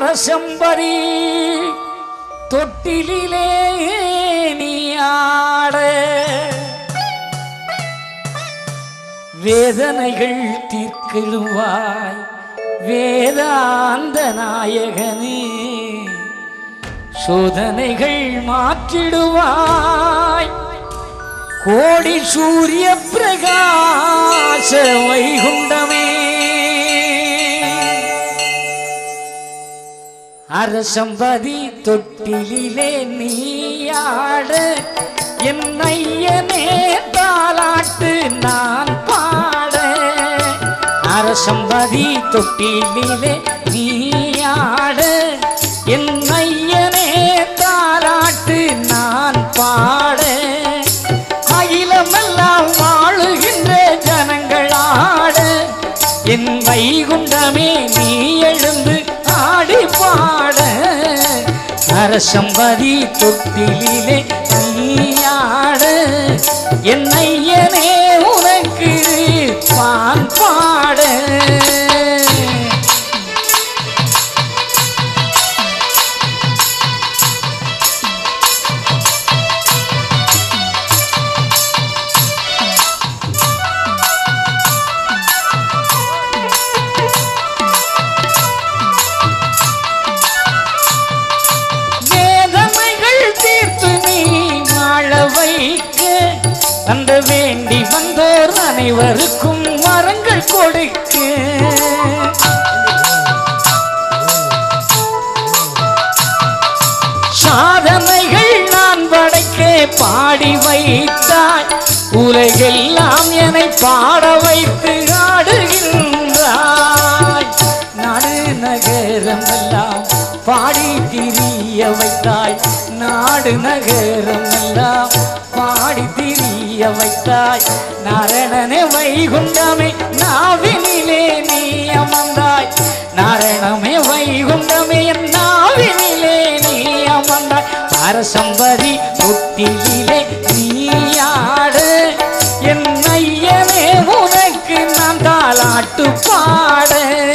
அரசம்பரி தொட்டிலே நீ ஆட வேதனைகள் தீர்க்கிடுவாய் வேதாந்த நாயகனே சோதனைகள் மாற்றிடுவாய் கோடி சூரிய பிரகாச வைகுண்டமே அரசம்பதி தொட்டிலே நீயாட என்னையனே தாலாட்டு நான் பாட அரசம்பதி தொட்டிலே நீயாட என்னையனே தாலாட்டு நான் பாட அகிலமெல்லாம் வாழுகின்ற ஜனங்களாட என் வைகுண்டமே நீ எழுந்து ஆடி பாட அரசம்பதி தொட்டிலே நீயாட என்னையனே உனக்கு பான் பாட வேதனைகள் தீர்த்து நீ வாழ வைக்க அந்த வேண்டி வந்தோர் அனைவருக்கும் வரங்கள் கொடுக்க சாதனைகள் நான் படைக்க பாடி வைத்தாய் உலகெல்லாம் என்னை பாட வைத்து ஆடுகின்றாய் நாடு நகரம் எல்லாம் பாடி திரிய வைத்தாய் நாடு நகரம் எல்லாம் பாடி திரிய வைத்தாய் நாரணனே வைகுண்டமே நாவினிலே நீ அமர்ந்தாய் நாரணமே வைகுண்டமே என் நாவினிலே நீ அமர்ந்தாய் அரசம்பதி தொட்டிலே நீயாடு என் ஐயனே உனக்கு நான் தாளாட்டு பாட